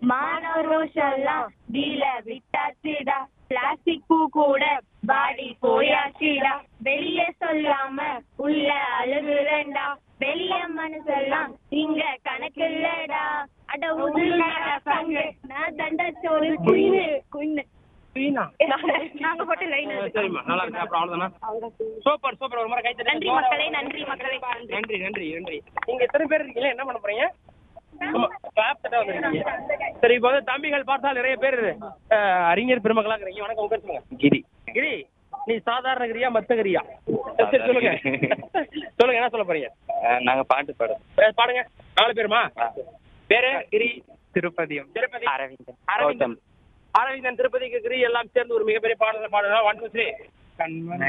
மாணவரோஷெல்லாம் டீல விட்டாச்சுடா பிளாஸ்டிக் பூ கூட பாடி போயாச்சுடா வெளியே சொல்லாம உள்ள அழுகுறண்டா வெளிய மனசெல்லாம் இங்க கணக்கு இல்லடா அட உதுல பங்கு நான் தண்டச்சோறு குயினு குயினு வீணா நாங்க போட்டு லைன் சரிம்மா நல்லா இருக்கு அப்புறம் அவ்வளவுதானா சூப்பர் சூப்பர் ஒரு முறை கை தட்டி நன்றி மக்களே நன்றி மக்களே நன்றி நன்றி நன்றி நீங்க எத்தனை பேர் இருக்கீங்க என்ன பண்ண போறீங்க ஆமா, clap தட்ட வந்திருக்கீங்க சரி இப்போ வந்து தம்பிகள் பார்த்தால் நிறைய பேர் அஹ், அறிஞர் பெருமக்களா இருக்கிறீங்க வணக்கம் உங்க சொல்லுங்க கிரி கிரி நீ சாதாரண கிரியா மத்த கிரியா சரி சொல்லுங்க சொல்லுங்க என்ன சொல்ல போறீங்க அஹ் நாங்க பாட்டு பாடுறோம் அஹ், பாடுங்க நாலு பேருமா பேரு கிரி திருப்பதியும் திருப்பதி அரவிந்தன் அரவிந்தன் அரவிந்தன் திருப்பதிக்கு கிரி எல்லாம் சேர்ந்து ஒரு மிகப்பெரிய பாடல் பாடுறோம் ஒன் டூ த்ரீ கண்மணி